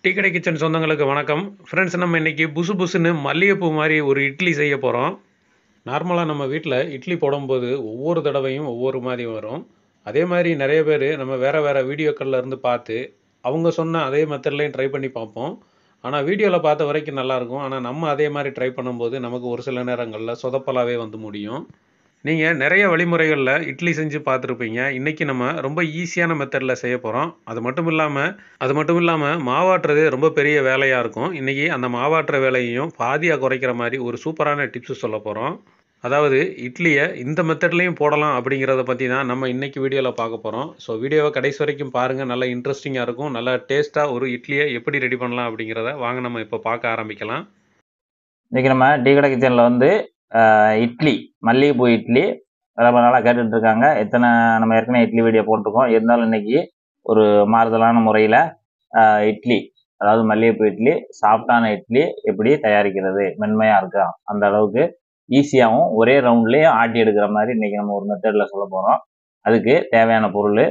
tea கடை kitchen சொந்தங்களுக்கு வணக்கம் ஃப்ரெண்ட்ஸ் நம்ம இன்றைக்கி புசு புசுன்னு மல்லிகைப்பூ மாதிரி ஒரு இட்லி செய்ய போகிறோம் நார்மலாக நம்ம வீட்டில் இட்லி போடும்போது ஒவ்வொரு தடவையும் ஒவ்வொரு மாதிரி வரும் அதே மாதிரி நிறைய பேர் நம்ம வேறு வேறு வீடியோக்களில் இருந்து பார்த்து அவங்க சொன்ன அதே மெத்தட்லேயும் ட்ரை பண்ணி பார்ப்போம் ஆனால் வீடியோவில் பார்த்த வரைக்கும் நல்லாயிருக்கும் ஆனால் நம்ம அதே மாதிரி ட்ரை பண்ணும்போது நமக்கு ஒரு சில நேரங்களில் சொதப்பலாகவே வந்து முடியும் நீங்கள் நிறைய வழிமுறைகளில் இட்லி செஞ்சு பார்த்துருப்பீங்க இன்றைக்கி நம்ம ரொம்ப ஈஸியான மெத்தடில் செய்ய போகிறோம் அது மட்டும் இல்லாமல் அது மட்டும் இல்லாமல் மாவாட்டுறது ரொம்ப பெரிய வேலையாக இருக்கும் இன்றைக்கி அந்த மாவாட்டுற வேலையையும் பாதியாக குறைக்கிற மாதிரி ஒரு சூப்பரான டிப்ஸ் சொல்ல போகிறோம் அதாவது இட்லியை இந்த மெத்தட்லேயும் போடலாம் அப்படிங்கிறத பற்றி தான் நம்ம இன்றைக்கி வீடியோவில் பார்க்க போகிறோம் ஸோ வீடியோவை கடைசி வரைக்கும் பாருங்கள் நல்லா இன்ட்ரெஸ்டிங்காக இருக்கும் நல்லா டேஸ்ட்டாக ஒரு இட்லியை எப்படி ரெடி பண்ணலாம் அப்படிங்கிறத வாங்க நம்ம இப்போ பார்க்க ஆரம்பிக்கலாம் இன்றைக்கி நம்ம டீ கடை கிச்சனில் வந்து ஆஹ், இட்லி மல்லிகைப்பூ இட்லி ரொம்ப நாளாக கேட்டுட்டு இருக்காங்க எத்தனை நம்ம ஏற்கனவே இட்லி வீடியோ போட்டிருக்கோம் இருந்தாலும் இன்னைக்கு ஒரு மாறுதலான முறையில் இட்லி அதாவது மல்லிகைப்பூ இட்லி சாஃப்டான இட்லி எப்படி தயாரிக்கிறது மென்மையாக இருக்கா அந்த அளவுக்கு ஈஸியாகவும் ஒரே ரவுண்ட்லேயே ஆட்டி எடுக்கிற மாதிரி இன்னைக்கு நம்ம ஒரு மெத்தடில் சொல்ல போகிறோம் அதுக்கு தேவையான பொருள்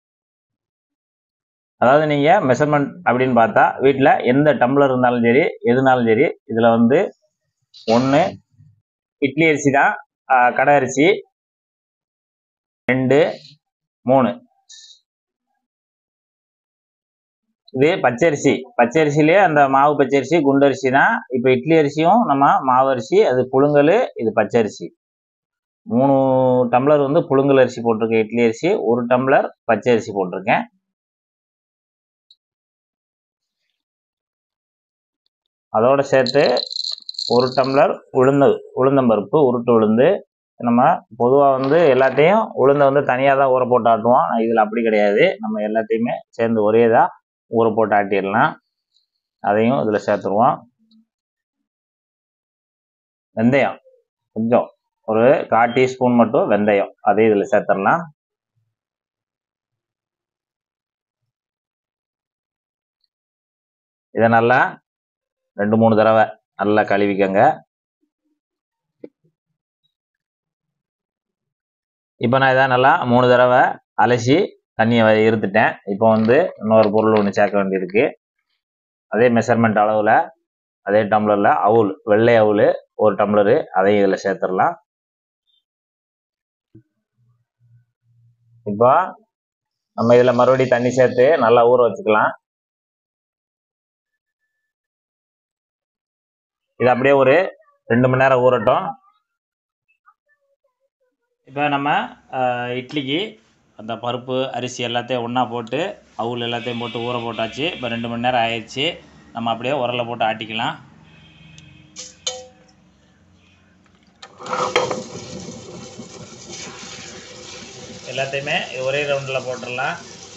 அதாவது நீங்கள் மெஷர்மெண்ட் அப்படின்னு பார்த்தா வீட்டில் எந்த டம்ளர் இருந்தாலும் சரி எதுனாலும் சரி இதில் வந்து ஒன்று இட்லி அரிசி தான் ஆஹ் கடை அரிசி ரெண்டு மூணு இது பச்சரிசி பச்சரிசிலே அந்த மாவு பச்சரிசி குண்டரிசி தான் இப்போ இட்லி அரிசியும் நம்ம மாவு அரிசி அது புழுங்கல் இது பச்சரிசி மூணு டம்ளர் வந்து புழுங்கல் அரிசி போட்டிருக்கேன் இட்லி அரிசி ஒரு டம்ளர் பச்சரிசி போட்டிருக்கேன் அதோட சேர்த்து ஒரு டம்ளர் உளுந்து உளுந்தம்பருப்பு உருட்டு உளுந்து நம்ம பொதுவாக வந்து எல்லாத்தையும் உளுந்தை வந்து தனியாக தான் ஊற போட்டு ஆட்டுவோம் இதில் அப்படி கிடையாது நம்ம எல்லாத்தையுமே சேர்ந்து ஒரே இதாக ஊற போட்டு ஆட்டிடலாம் அதையும் இதில் சேர்த்துருவோம் வெந்தயம் கொஞ்சம் ஒரு கால் டீஸ்பூன் மட்டும் வெந்தயம் அதையும் இதில் சேர்த்துடலாம் இதை நல்லா ரெண்டு மூணு தடவை நல்லா கழுவிக்கங்க இப்போ நான் இதை நல்லா மூணு தடவை அலசி தண்ணியை வ- இருத்துட்டேன் இப்போ வந்து இன்னொரு பொருள் ஒன்று சேர்க்க வேண்டியிருக்கு அதே மெஷர்மெண்ட் அளவில் அதே டம்ளரில் அவுல் வெள்ளை அவுல் ஒரு டம்ளரு அதையும் இதில் சேர்த்துடலாம் இப்போ நம்ம இதில் மறுபடியும் தண்ணி சேர்த்து நல்லா ஊற வச்சுக்கலாம் இது அப்படியே ஒரு ரெண்டு மணி நேரம் ஊறட்டும் இப்போ நம்ம அஹ், இட்லிக்கு அந்த பருப்பு அரிசி எல்லாத்தையும் ஒன்றா போட்டு அவுல் எல்லாத்தையும் போட்டு ஊற போட்டாச்சு இப்போ ரெண்டு மணி நேரம் ஆயிடுச்சு நம்ம அப்படியே உரல்ல போட்டு ஆட்டிக்கலாம் எல்லாத்தையுமே ஒரே ரவுண்டில் போட்டுடலாம்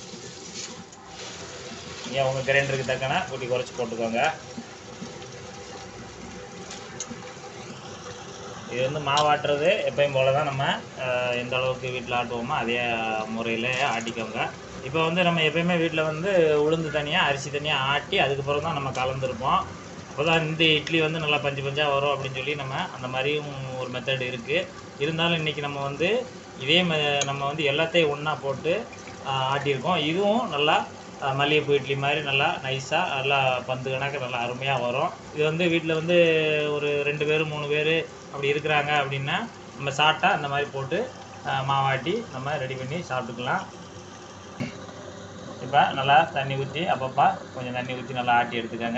நீங்கள் உங்கள் கிரைண்டருக்கு தக்கன கூட்டி குறைச்சி போட்டுக்கோங்க இது வந்து மாவாட்டுறது எப்பயும் போல தான் நம்ம அஹ், எந்த அளவுக்கு வீட்டில் ஆட்டுவோமோ அதே முறையில் ஆட்டிக்கோங்க இப்போ வந்து நம்ம எப்பயுமே வீட்டில் வந்து உளுந்து தனியாக அரிசி தனியாக ஆட்டி அதுக்கப்புறம் தான் நம்ம கலந்துருப்போம் அப்போ தான் இந்த இட்லி வந்து நல்லா பஞ்சு பஞ்சாக வரும் அப்படின்னு சொல்லி நம்ம அந்த மாதிரியும் ஒரு மெத்தட் இருக்குது இருந்தாலும் இன்றைக்கி நம்ம வந்து இதே ம நம்ம வந்து எல்லாத்தையும் ஒன்றா போட்டு அஹ், ஆட்டியிருக்கோம் இதுவும் நல்லா அஹ், மல்லிகைப்பூ இட்லி மாதிரி நல்லா நைஸாக நல்லா பந்து கணக்கு நல்லா அருமையாக வரும் இது வந்து வீட்டில் வந்து ஒரு ரெண்டு பேர் மூணு பேர் அப்படி இருக்கிறாங்க அப்படின்னா நம்ம சாப்பிட்டா அந்த மாதிரி போட்டு அஹ், மாவாட்டி நம்ம ரெடி பண்ணி சாப்பிட்டுக்கலாம் இப்போ நல்லா தண்ணி ஊற்றி அப்பப்போ கொஞ்சம் தண்ணி ஊற்றி நல்லா ஆட்டி எடுத்துக்கோங்க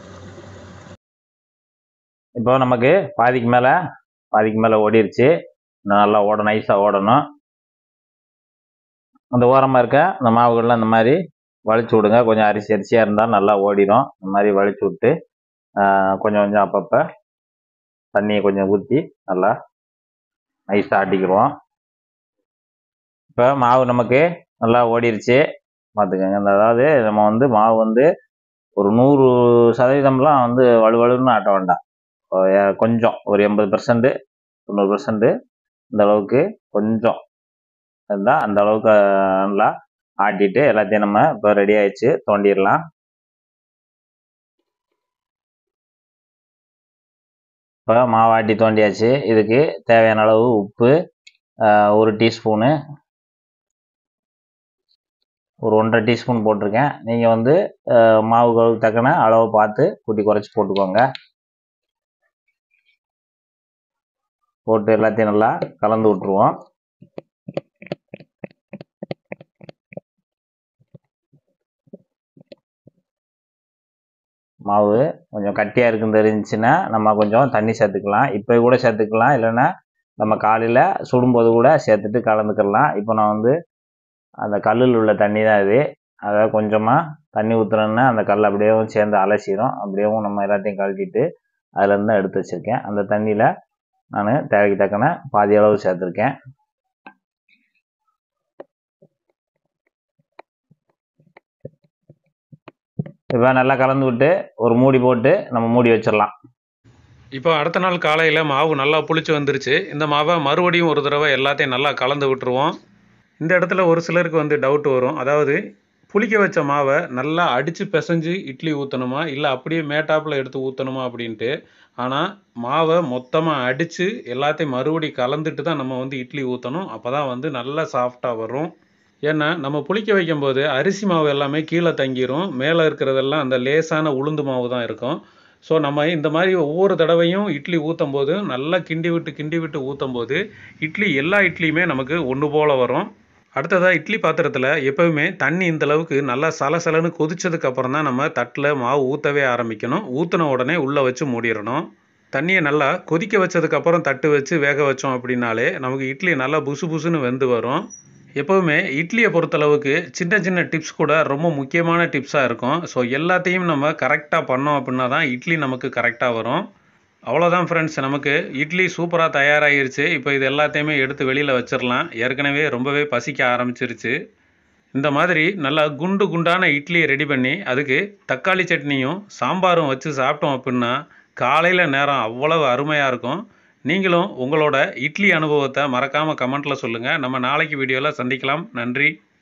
இப்போ நமக்கு பாதிக்கு மேலே பாதிக்கு மேலே ஓடிருச்சு இன்னும் நல்லா ஓட நைஸாக ஓடணும் அந்த ஓரமாக இருக்க அந்த மாவுகள்லாம் இந்த மாதிரி வலிச்சு விடுங்க கொஞ்சம் அரிசி அரிசியாக இருந்தால் நல்லா ஓடிடும் இந்த மாதிரி வலிச்சு விட்டு ஆஹ், கொஞ்சம் கொஞ்சம் அப்பப்போ தண்ணியை கொஞ்சம் ஊற்றி நல்லா நைஸாக ஆட்டிக்கிடுவோம் இப்போ மாவு நமக்கு நல்லா ஓடிருச்சு பார்த்துக்கோங்க இந்த அதாவது நம்ம வந்து மாவு வந்து ஒரு நூறு சதவீதம்லாம் வந்து வலுவலுன்னு ஆட்ட வேண்டாம் ஒரு எ- கொஞ்சம் ஒரு எண்பது பர்சன்ட் தொண்ணூறு பர்சன்ட் இந்த அளவுக்கு கொஞ்சம் இருந்தால் அந்த அளவுக்கு நல்லா ஆட்டிட்டு எல்லாத்தையும் நம்ம இப்போ ரெடி ஆயிடுச்சு தோண்டிடலாம் இப்போ மாவாட்டி தோண்டியாச்சு இதுக்கு தேவையான அளவு உப்பு ஆஹ், ஒரு டீஸ்பூனு ஒரு ஒன்றரை டீஸ்பூன் போட்டிருக்கேன் நீங்கள் வந்து அஹ், மாவு கவுக்கு தக்கன அளவை பார்த்து கூட்டி குறைச்சி போட்டுக்கோங்க போட்டு எல்லாத்தையும் நல்லா கலந்து விட்ருவோம் மாவு கொஞ்சம் கட்டியாக இருக்குன்னு தெரிஞ்சுச்சுன்னா நம்ம கொஞ்சம் தண்ணி சேர்த்துக்கலாம் இப்போ கூட சேர்த்துக்கலாம் இல்லைன்னா நம்ம காலையில் சுடும்போது கூட சேர்த்துட்டு கலந்துக்கலாம் இப்போ நான் வந்து அந்த கல்லில் உள்ள தண்ணி தான் இது அதை கொஞ்சமாக தண்ணி ஊற்றுறோன்னா அந்த கல் அப்படியேவும் சேர்ந்து அலசிடும் அப்படியேவும் நம்ம எல்லாத்தையும் கழட்டிட்டு அதுலேருந்து தான் எடுத்து வச்சுருக்கேன் அந்த தண்ணியில் நான் தேவைக்கு தக்கன பாதி அளவு சேர்த்துருக்கேன் இப்போ நல்லா கலந்து விட்டு ஒரு மூடி போட்டு நம்ம மூடி வச்சிடலாம் இப்போ அடுத்த நாள் காலையில் மாவு நல்லா புளிச்சு வந்துருச்சு இந்த மாவை மறுபடியும் ஒரு தடவை எல்லாத்தையும் நல்லா கலந்து விட்டுருவோம் இந்த இடத்துல ஒரு சிலருக்கு வந்து டவுட் வரும் அதாவது புளிக்க வச்ச மாவை நல்லா அடித்து பிசைஞ்சு இட்லி ஊற்றணுமா இல்லை அப்படியே மேட்டாப்பில் எடுத்து ஊற்றணுமா அப்படின்ட்டு ஆனால் மாவை மொத்தமாக அடித்து எல்லாத்தையும் மறுபடி கலந்துட்டு தான் நம்ம வந்து இட்லி ஊற்றணும் அப்போ தான் வந்து நல்லா சாஃப்டாக வரும் ஏன்னா நம்ம புளிக்க வைக்கும்போது அரிசி மாவு எல்லாமே கீழே தங்கிரும் மேலே இருக்கிறதெல்லாம் அந்த லேசான உளுந்து மாவு தான் இருக்கும் ஸோ நம்ம இந்த மாதிரி ஒவ்வொரு தடவையும் இட்லி ஊற்றும் போது நல்லா கிண்டி விட்டு கிண்டி விட்டு ஊற்றும் போது இட்லி எல்லா இட்லியுமே நமக்கு ஒன்று போல் வரும் அடுத்ததாக இட்லி பாத்திரத்தில் எப்போவுமே தண்ணி இந்த அளவுக்கு நல்லா சலசலன்னு கொதிச்சதுக்கு அப்புறம் தான் நம்ம தட்டில் மாவு ஊற்றவே ஆரம்பிக்கணும் ஊற்றின உடனே உள்ளே வச்சு மூடிடணும் தண்ணியை நல்லா கொதிக்க வச்சதுக்கப்புறம் தட்டு வச்சு வேக வச்சோம் அப்படின்னாலே நமக்கு இட்லி நல்லா புசு புசுன்னு வெந்து வரும் எப்போவுமே இட்லியை பொறுத்தளவுக்கு சின்ன சின்ன டிப்ஸ் கூட ரொம்ப முக்கியமான டிப்ஸாக இருக்கும் ஸோ எல்லாத்தையும் நம்ம கரெக்டாக பண்ணோம் அப்படின்னா தான் இட்லி நமக்கு கரெக்டாக வரும் அவ்வளோதான் ஃப்ரெண்ட்ஸ் நமக்கு இட்லி சூப்பராக தயாராகிருச்சு இப்போ இது எல்லாத்தையுமே எடுத்து வெளியில் வச்சிடலாம் ஏற்கனவே ரொம்பவே பசிக்க ஆரம்பிச்சிருச்சு இந்த மாதிரி நல்லா குண்டு குண்டான இட்லியை ரெடி பண்ணி அதுக்கு தக்காளி சட்னியும் சாம்பாரும் வச்சு சாப்பிட்டோம் அப்படின்னா காலையில் நேரம் அவ்வளவு அருமையாக இருக்கும் நீங்களும் உங்களோட இட்லி அனுபவத்தை மறக்காமல் கமெண்ட்டில் சொல்லுங்கள் நம்ம நாளைக்கு வீடியோவில் சந்திக்கலாம் நன்றி